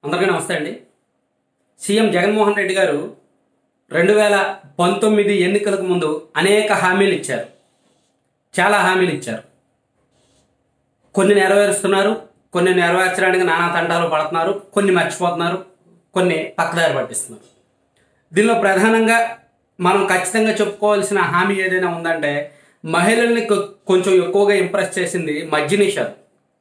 అందరికీ నమస్తే అండి సీఎం జగన్మోహన్ రెడ్డి గారు రెండు వేల పంతొమ్మిది ఎన్నికలకు ముందు అనేక హామీలు ఇచ్చారు చాలా హామీలు ఇచ్చారు కొన్ని నెరవేరుస్తున్నారు కొన్ని నెరవేర్చడానికి నానా తంటాలు పడుతున్నారు కొన్ని మర్చిపోతున్నారు కొన్ని పక్కదారి పట్టిస్తున్నారు దీనిలో ప్రధానంగా మనం ఖచ్చితంగా చెప్పుకోవాల్సిన హామీ ఏదైనా ఉందంటే మహిళల్ని కొ- కొంచెం ఎక్కువగా ఇంప్రెస్ చేసింది మద్య నిషేధం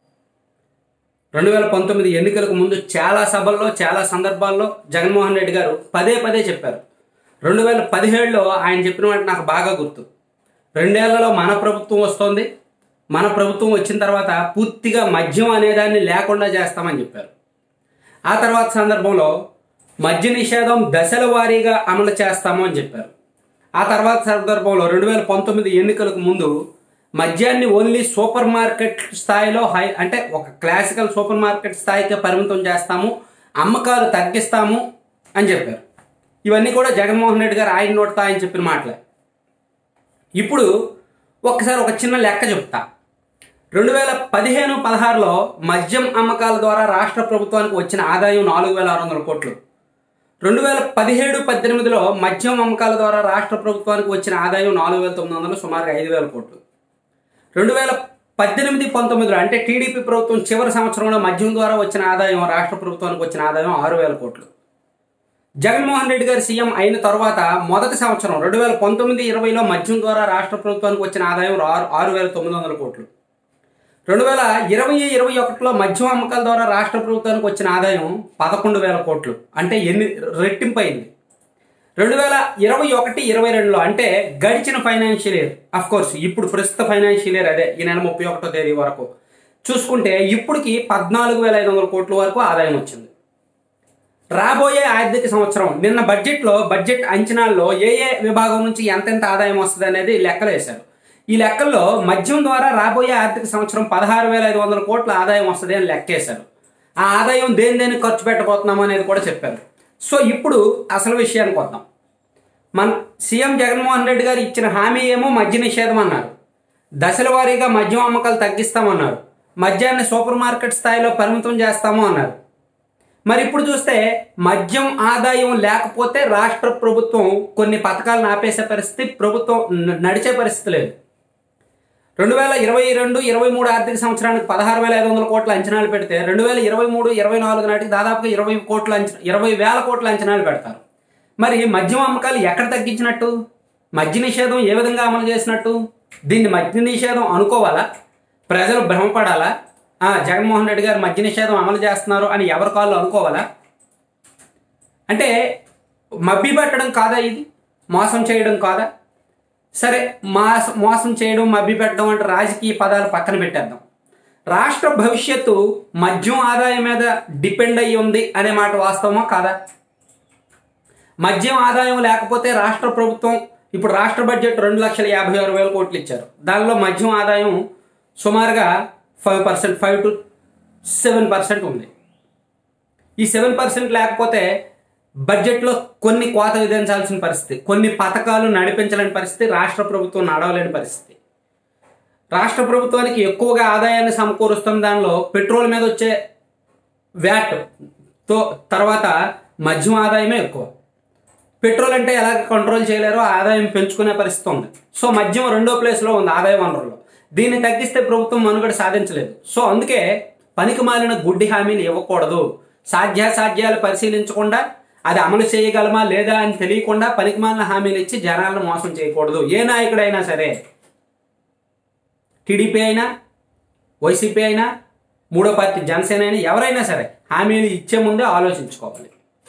రెండు వేల పంతొమ్మిది ఎన్నికలకు ముందు చాలా సభల్లో చాలా సందర్భాల్లో జగన్మోహన్ రెడ్డి గారు పదే పదే చెప్పారు రెండు వేల పదిహేడులో ఆయన చెప్పిన మాట నాకు బాగా గుర్తు రెండేళ్లలో మన ప్రభుత్వం వస్తోంది మన ప్రభుత్వం వచ్చిన తర్వాత పూర్తిగా మద్యం అనేదాన్ని లేకుండా చేస్తామని చెప్పారు ఆ తర్వాత సందర్భంలో మద్య నిషేధం దశల వారీగా అమలు చేస్తాము అని చెప్పారు ఆ తర్వాత సందర్భంలో రెండు వేల పంతొమ్మిది ఎన్నికలకు ముందు మద్యాన్ని ఓన్లీ సూపర్ మార్కెట్ స్థాయిలో హై అంటే ఒక క్లాసికల్ సూపర్ మార్కెట్ స్థాయికి పరిమితం చేస్తాము అమ్మకాలు తగ్గిస్తాము అని చెప్పారు ఇవన్నీ కూడా జగన్మోహన్ రెడ్డి గారు ఆయన నోటితో ఆయన చెప్పిన మాటలే ఇప్పుడు ఒక్కసారి ఒక చిన్న లెక్క చెప్తా రెండు వేల పదిహేను పదహారులో మద్యం అమ్మకాల ద్వారా రాష్ట్ర ప్రభుత్వానికి వచ్చిన ఆదాయం నాలుగు వేల ఆరు వందల కోట్లు రెండు వేల పదిహేడు పద్దెనిమిదిలో మద్యం అమ్మకాల ద్వారా రాష్ట్ర ప్రభుత్వానికి వచ్చిన ఆదాయం నాలుగు వేల తొమ్మిది వందలు సుమారుగా ఐదు వేల కోట్లు రెండు వేల పద్దెనిమిది పంతొమ్మిదిలో అంటే టీడీపీ ప్రభుత్వం చివరి సంవత్సరంలో మద్యం ద్వారా వచ్చిన ఆదాయం రాష్ట్ర ప్రభుత్వానికి వచ్చిన ఆదాయం ఆరు వేల కోట్లు జగన్మోహన్ రెడ్డి గారు సీఎం అయిన తర్వాత మొదటి సంవత్సరం రెండు వేల పంతొమ్మిది ఇరవైలో మద్యం ద్వారా రాష్ట్ర ప్రభుత్వానికి వచ్చిన ఆదాయం ఆరు ఆరు వేల తొమ్మిది వందల కోట్లు రెండు వేల ఇరవై ఇరవై ఒకటిలో మద్యం అమ్మకాల ద్వారా రాష్ట్ర ప్రభుత్వానికి వచ్చిన ఆదాయం పదకొండు వేల కోట్లు అంటే ఎన్ని రెట్టింపు అయింది రెండు వేల ఇరవై ఒకటి ఇరవై రెండులో అంటే గడిచిన ఫైనాన్షియల్ ఇయర్ అఫ్ కోర్స్ ఇప్పుడు ప్రస్తుత ఫైనాన్షియల్ ఇయర్ అదే ఈ నెల ముప్పై ఒకటో తేదీ వరకు చూసుకుంటే ఇప్పటికి పద్నాలుగు వేల ఐదు వందల కోట్ల వరకు ఆదాయం వచ్చింది రాబోయే ఆర్థిక సంవత్సరం నిన్న బడ్జెట్లో బడ్జెట్ అంచనాల్లో ఏ ఏ విభాగం నుంచి ఎంతెంత ఆదాయం వస్తుంది అనేది లెక్కలు వేశారు ఈ లెక్కల్లో మద్యం ద్వారా రాబోయే ఆర్థిక సంవత్సరం పదహారు వేల ఐదు వందల కోట్ల ఆదాయం వస్తుంది అని లెక్కేశారు ఆ ఆదాయం దేని దేనికి ఖర్చు పెట్టబోతున్నాం అనేది కూడా చెప్పారు సో ఇప్పుడు అసలు విషయానికి వద్దాం మన సీఎం జగన్మోహన్ రెడ్డి గారు ఇచ్చిన హామీ ఏమో మద్య నిషేధం అన్నారు దశల వారీగా మద్యం అమ్మకాలు తగ్గిస్తామన్నారు మద్యాన్ని సూపర్ మార్కెట్ స్థాయిలో పరిమితం చేస్తాము అన్నారు మరి ఇప్పుడు చూస్తే మద్యం ఆదాయం లేకపోతే రాష్ట్ర ప్రభుత్వం కొన్ని పథకాలను ఆపేసే పరిస్థితి ప్రభుత్వం న- నడిచే పరిస్థితి లేదు రెండు వేల ఇరవై రెండు ఇరవై మూడు ఆర్థిక సంవత్సరానికి పదహారు వేల ఐదు వందల కోట్ల అంచనాలు పెడితే రెండు వేల ఇరవై మూడు ఇరవై నాలుగు నాటికి దాదాపుగా ఇరవై కోట్ల అంచనా ఇరవై వేల కోట్ల అంచనాలు పెడతారు మరి మద్యం అమ్మకాలు ఎక్కడ తగ్గించినట్టు మద్య నిషేధం ఏ విధంగా అమలు చేసినట్టు దీన్ని మద్య నిషేధం అనుకోవాలా ప్రజలు భ్రమపడాలా ఆ, జగన్మోహన్ రెడ్డి గారు మద్య నిషేధం అమలు చేస్తున్నారు అని ఎవరి కాళ్ళు అనుకోవాలా అంటే మబ్బి పెట్టడం కాదా ఇది మోసం చేయడం కాదా సరే మాస మోసం చేయడం మభ్య పెట్టడం అంటే రాజకీయ పదాలు పక్కన పెట్టేద్దాం రాష్ట్ర భవిష్యత్తు మద్యం ఆదాయం మీద డిపెండ్ అయ్యి ఉంది అనే మాట వాస్తవమా కాదా మద్యం ఆదాయం లేకపోతే రాష్ట్ర ప్రభుత్వం ఇప్పుడు రాష్ట్ర బడ్జెట్ రెండు లక్షల యాభై ఆరు వేల కోట్లు ఇచ్చారు దానిలో మద్యం ఆదాయం సుమారుగా five percent five to seven percent ఉంది ఈ సెవెన్ పర్సెంట్ లేకపోతే బడ్జెట్లో కొన్ని కోత విధించాల్సిన పరిస్థితి కొన్ని పథకాలు నడిపించలేని పరిస్థితి రాష్ట్ర ప్రభుత్వం నడవలేని పరిస్థితి రాష్ట్ర ప్రభుత్వానికి ఎక్కువగా ఆదాయాన్ని సమకూరుస్తున్న దానిలో పెట్రోల్ మీద వచ్చే వ్యాట్ తో తర్వాత మద్యం ఆదాయమే ఎక్కువ పెట్రోల్ అంటే ఎలా కంట్రోల్ చేయలేరో ఆదాయం పెంచుకునే పరిస్థితి ఉంది సో మద్యం రెండో ప్లేస్లో ఉంది ఆదాయ వనరులో దీన్ని తగ్గిస్తే ప్రభుత్వం మనుగడ సాధించలేదు సో అందుకే పనికి మాలిన గుడ్డి హామీలు ఇవ్వకూడదు సాధ్యాసాధ్యాలు పరిశీలించకుండా అది అమలు చేయగలమా లేదా అని తెలియకుండా పనికి మాలిన హామీలు ఇచ్చి జనాలను మోసం చేయకూడదు ఏ నాయకుడైనా సరే టీడీపీ అయినా వైసీపీ అయినా మూడో పార్టీ జనసేన అయినా ఎవరైనా సరే హామీలు ఇచ్చే ముందే ఆలోచించుకోవాలి